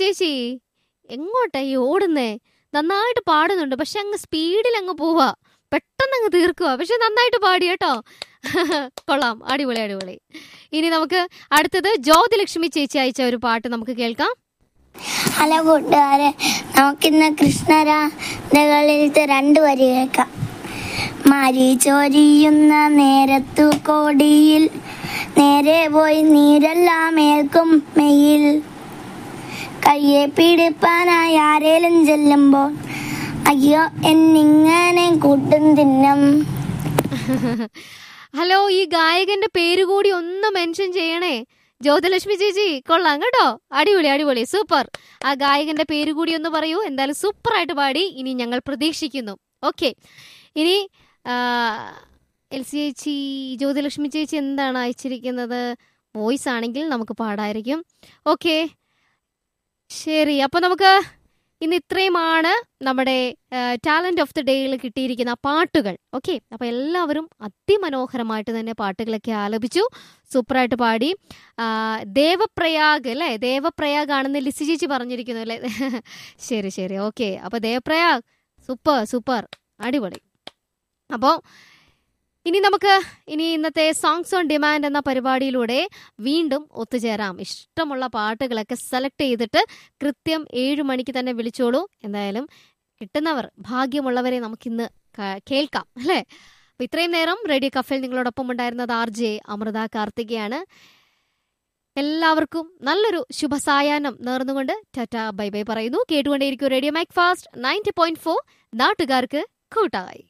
ചേച്ചി എങ്ങോട്ടാ ഈ ഓടുന്നേ നന്നായിട്ട് പാടുന്നുണ്ട് പക്ഷെ അങ്ങ് സ്പീഡിൽ അങ്ങ് പോവാ പെട്ടെന്ന് അങ്ങ് തീർക്കുക പക്ഷെ നന്നായിട്ട് പാടി കേട്ടോ കൊള്ളാം അടിപൊളി അടിപൊളി ഇനി നമുക്ക് അടുത്തത് ജ്യോതിലക്ഷ്മി ചേച്ചി അയച്ച ഒരു പാട്ട് നമുക്ക് കേൾക്കാം ഹലോ കൂട്ടുകാരെ നമുക്കിന്ന് കൃഷ്ണരാധകളിലത്തെ രണ്ട് വരി കേൾക്കാം മരി ചൊരിയുന്ന നേരത്തു കോടിയിൽ നേരെ പോയി നീരെല്ലാം ഏൽക്കും മെയിൽ കയ്യെ പിടിപ്പാനായി ആരേലും ചെല്ലുമ്പോൾ അയ്യോ എന്നിങ്ങനെ കൂട്ടും തിന്നും ഹലോ ഈ ഗായകന്റെ പേര് കൂടി ഒന്ന് മെൻഷൻ ചെയ്യണേ ജ്യോതിലക്ഷ്മി ചേച്ചി കൊള്ളാം കേട്ടോ അടിപൊളി അടിപൊളി സൂപ്പർ ആ ഗായകന്റെ പേര് കൂടി ഒന്ന് പറയൂ എന്തായാലും സൂപ്പർ ആയിട്ട് പാടി ഇനി ഞങ്ങൾ പ്രതീക്ഷിക്കുന്നു ഓക്കെ ഇനി ആ, എൽസി ചേച്ചി ജ്യോതിലക്ഷ്മി ചേച്ചി എന്താണ് അയച്ചിരിക്കുന്നത് വോയിസ് ആണെങ്കിൽ നമുക്ക് പാടായിരിക്കും ഓക്കെ ശരി അപ്പൊ നമുക്ക് ഇന്ന് ഇത്രയുമാണ് നമ്മുടെ ടാലന്റ് ഓഫ് ദി ഡേയിൽ കിട്ടിയിരിക്കുന്ന പാട്ടുകൾ ഓക്കെ അപ്പൊ എല്ലാവരും അതിമനോഹരമായിട്ട് തന്നെ പാട്ടുകളൊക്കെ ആലപിച്ചു സൂപ്പറായിട്ട് പാടി ആ, ദേവപ്രയാഗ് അല്ലേ ദേവപ്രയാഗ് ആണെന്ന് ലിസി ചേച്ചി പറഞ്ഞിരിക്കുന്നു അല്ലേ ശരി ശരി ഓക്കെ അപ്പൊ ദേവപ്രയാഗ് സൂപ്പർ സൂപ്പർ അടിപൊളി അപ്പോൾ ഇനി നമുക്ക് ഇനി ഇന്നത്തെ സോങ്സ് ഓൺ ഡിമാൻഡ് എന്ന പരിപാടിയിലൂടെ വീണ്ടും ഒത്തുചേരാം ഇഷ്ടമുള്ള പാട്ടുകളൊക്കെ സെലക്ട് ചെയ്തിട്ട് കൃത്യം ഏഴു മണിക്ക് തന്നെ വിളിച്ചോളൂ എന്തായാലും കിട്ടുന്നവർ ഭാഗ്യമുള്ളവരെ നമുക്കിന്ന് ക- കേൾക്കാം അല്ലേ അപ്പൊ ഇത്രയും നേരം റേഡിയോ കഫേൽ നിങ്ങളോടൊപ്പം ഉണ്ടായിരുന്നത് ആർ ജെ അമൃത കാർത്തികയാണ് എല്ലാവർക്കും നല്ലൊരു ശുഭസായാഹ്നം നേർന്നുകൊണ്ട് ടാറ്റ ബൈ ബൈ പറയുന്നു കേട്ടുകൊണ്ടേയിരിക്കും radio Macfast ninety point four നാട്ടുകാർക്ക് കൂട്ടായി